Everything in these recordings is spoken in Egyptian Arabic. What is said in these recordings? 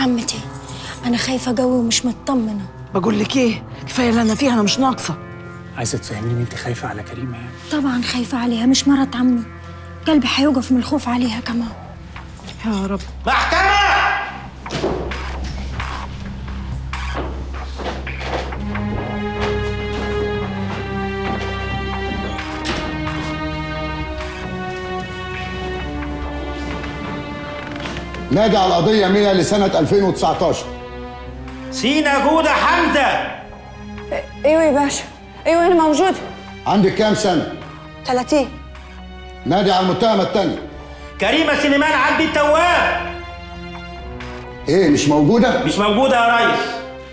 عمتي انا خايفه قوي ومش مطمنه بقول لك ايه كفايه اللي انا فيها انا مش ناقصه عايزه تفهميني ان انت خايفه على كريمه يعني طبعا خايفه عليها مش مرات عمي قلبي هيوقف من الخوف عليها كمان يا رب محكمة نادي على القضية مينا لسنة 2019 سينا جودة حمزة ايوه يا باشا ايوه انا موجود عندك كام سنة؟ 30 نادي على المتهمة التانية كريمة سليمان عبد التواب ايه مش موجودة؟ مش موجودة يا ريس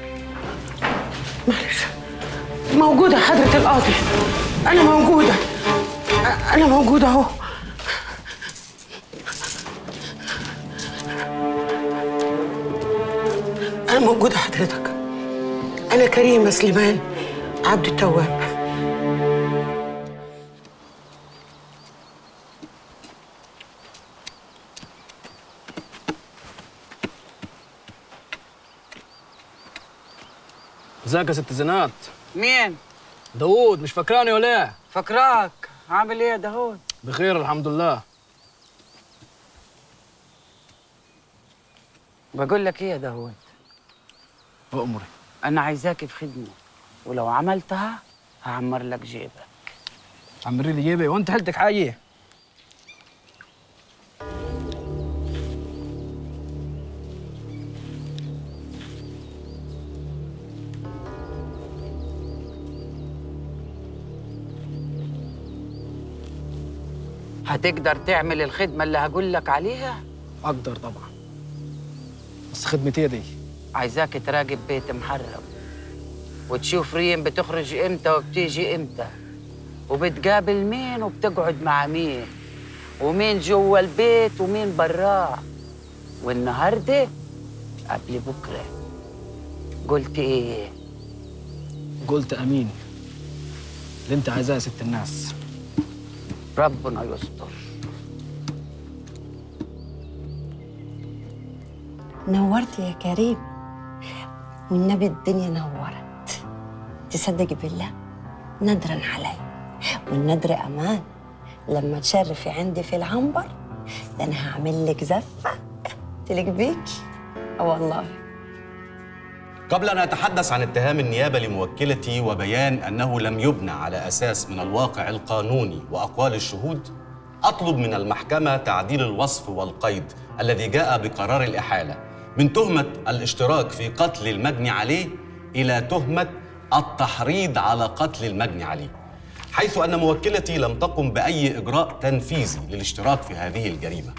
موجوده حضره القاضي انا موجوده أ- انا موجوده اهو انا موجوده حضرتك انا كريمه سليمان عبد التواب ازيك يا ست زينات مين؟ داوود مش فاكراني ولا ايه فاكراك عامل ايه يا داوود؟ بخير الحمد لله بقول لك ايه يا داوود؟ أؤمري انا عايزاك في خدمه ولو عملتها هعمر لك جيبك عمري لي جيبي وانت حلتك حاجه هتقدر تعمل الخدمه اللي هقول لك عليها؟ اقدر طبعا بس خدمتي دي عايزاك تراقب بيت محرم وتشوف ريم بتخرج امتى وبتيجي امتى وبتقابل مين وبتقعد مع مين ومين جوا البيت ومين براه والنهارده قبل بكره قلت ايه قلت امين اللي انت عايزاه يا ست الناس ربنا يستر نورت يا كريم والنبي الدنيا نورت تصدقي بالله ندرا علي والندر امان لما تشرفي عندي في العنبر ده انا هعمل لك زفه تليق بيكي اه والله قبل أن أتحدث عن اتهام النيابة لموكلتي وبيان أنه لم يبنى على أساس من الواقع القانوني وأقوال الشهود أطلب من المحكمة تعديل الوصف والقيد الذي جاء بقرار الإحالة من تهمة الاشتراك في قتل المجني عليه إلى تهمة التحريض على قتل المجني عليه حيث أن موكلتي لم تقم بأي إجراء تنفيذي للاشتراك في هذه الجريمة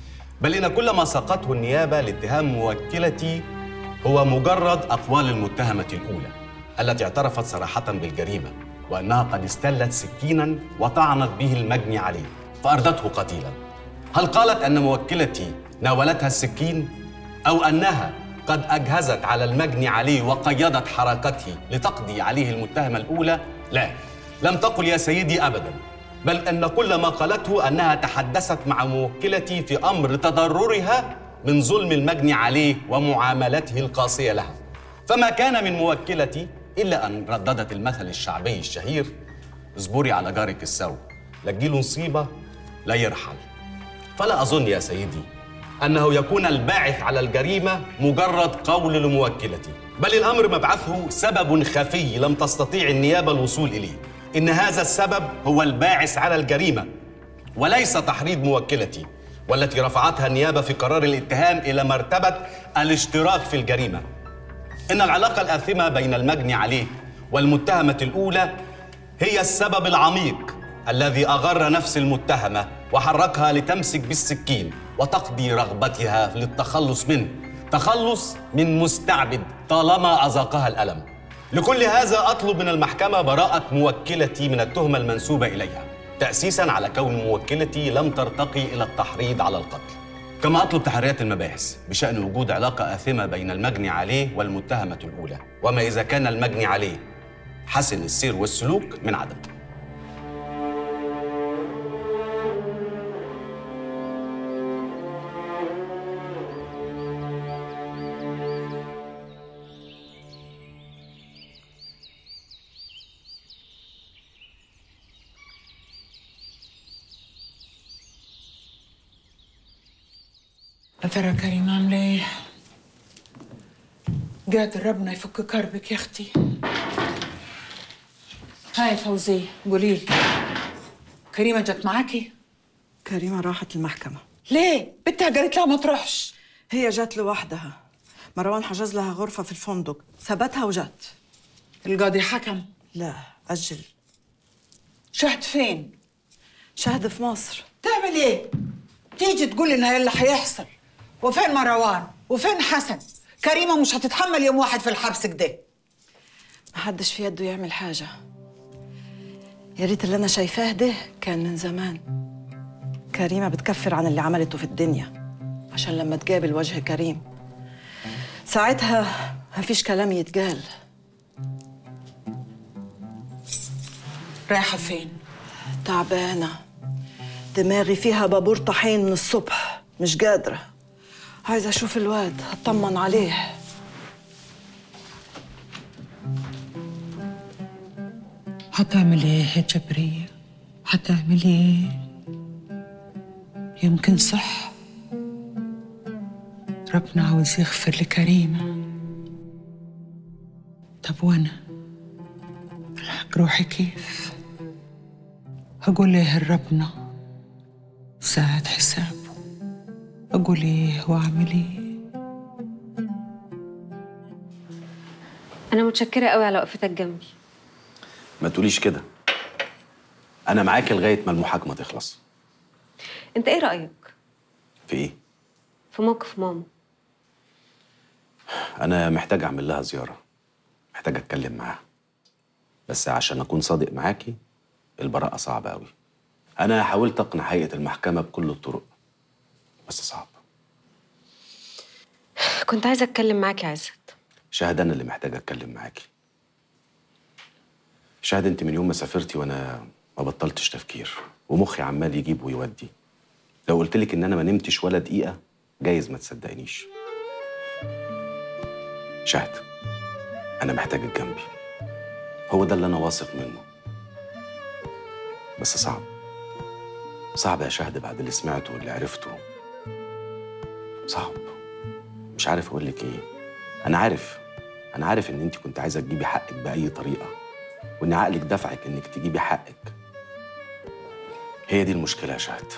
بل إن كل ما ساقته النيابة لاتهام موكلتي هو مجرد أقوال المتهمة الأولى التي اعترفت صراحة بالجريمة وأنها قد استلت سكينا وطعنت به المجني عليه فأردته قتيلا هل قالت أن موكلتي ناولتها السكين أو أنها قد أجهزت على المجني عليه وقيدت حركته لتقضي عليه المتهمة الأولى؟ لا لم تقل يا سيدي أبدا بل أن كل ما قالته أنها تحدثت مع موكلتي في أمر تضررها من ظلم المجني عليه ومعاملته القاسية لها فما كان من موكلتي إلا أن رددت المثل الشعبي الشهير اصبري على جارك السوء لا تجيله نصيبة لا يرحل فلا أظن يا سيدي أنه يكون الباعث على الجريمة مجرد قول لموكلتي بل الأمر مبعثه سبب خفي لم تستطيع النيابة الوصول إليه إن هذا السبب هو الباعث على الجريمة وليس تحريض موكلتي والتي رفعتها النيابة في قرار الاتهام إلى مرتبة الاشتراك في الجريمة إن العلاقة الآثمة بين المجني عليه والمتهمة الأولى هي السبب العميق الذي أغر نفس المتهمة وحركها لتمسك بالسكين وتقضي رغبتها للتخلص منه تخلص من مستعبد طالما أذاقها الألم لكل هذا أطلب من المحكمة براءة موكلتي من التهمة المنسوبة إليها تأسيسا على كون موكلتي لم ترتقي إلى التحريض على القتل كما أطلب تحريات المباحث بشأن وجود علاقة آثمة بين المجني عليه والمتهمة الأولى وما إذا كان المجني عليه حسن السير والسلوك من عدم يا ترى كريم عاملة ايه؟ قادر ربنا يفك كربك يا اختي هاي فوزية قولي لي كريمة جت معاكي؟ كريمة راحت المحكمة ليه؟ بنتها قالت لها ما تروحش هي جات لوحدها مروان حجز لها غرفة في الفندق ثبتها وجت القاضي حكم لا أجل شهد فين؟ شهد في مصر تعمل ايه؟ تيجي تقول لنا اللي هيحصل وفين مروان؟ وفين حسن؟ كريمة مش هتتحمل يوم واحد في الحبس كده محدش في يده يعمل حاجة يا ريت اللي أنا شايفاه ده كان من زمان كريمة بتكفر عن اللي عملته في الدنيا عشان لما تقابل وجه كريم ساعتها مفيش كلام يتقال رايحة فين؟ تعبانة دماغي فيها بابور طحين من الصبح مش قادرة عايزة أشوف الواد أطمن عليه هتعمل ايه يا جبرية؟ هتعمل ايه؟ يمكن صح ربنا عاوز يغفر لكريمة طب وانا الحق روحي كيف؟ أقول ايه لربنا ساعة حسابه أقول ايه وأعمل ايه؟ أنا متشكرة قوي على وقفتك جنبي ما تقوليش كده انا معاك لغايه ما المحاكمه تخلص أنت إيه رأيك في ايه في موقف ماما؟ انا محتاج اعمل لها زياره محتاج اتكلم معاها بس عشان اكون صادق معاكي البراءه صعبه قوي انا حاولت اقنع هيئه المحكمه بكل الطرق بس صعب كنت عايزة أتكلم معاك يا عزت شاهد انا اللي محتاج اتكلم معاكي شاهد انت من يوم ما سافرتي وانا ما بطلتش تفكير ومخي عمال يجيب ويودي لو قلت لك ان انا ما نمتش ولا دقيقه جايز ما تصدقنيش شاهد انا محتاجك جنبي هو ده اللي انا واثق منه بس صعب صعب يا شهد بعد اللي سمعته واللي عرفته صعب مش عارف اقول لك ايه انا عارف انا عارف ان انت كنت عايزه تجيبي حقك باي طريقه وان عقلك دفعك انك تجيبي حقك هي دي المشكله يا شهد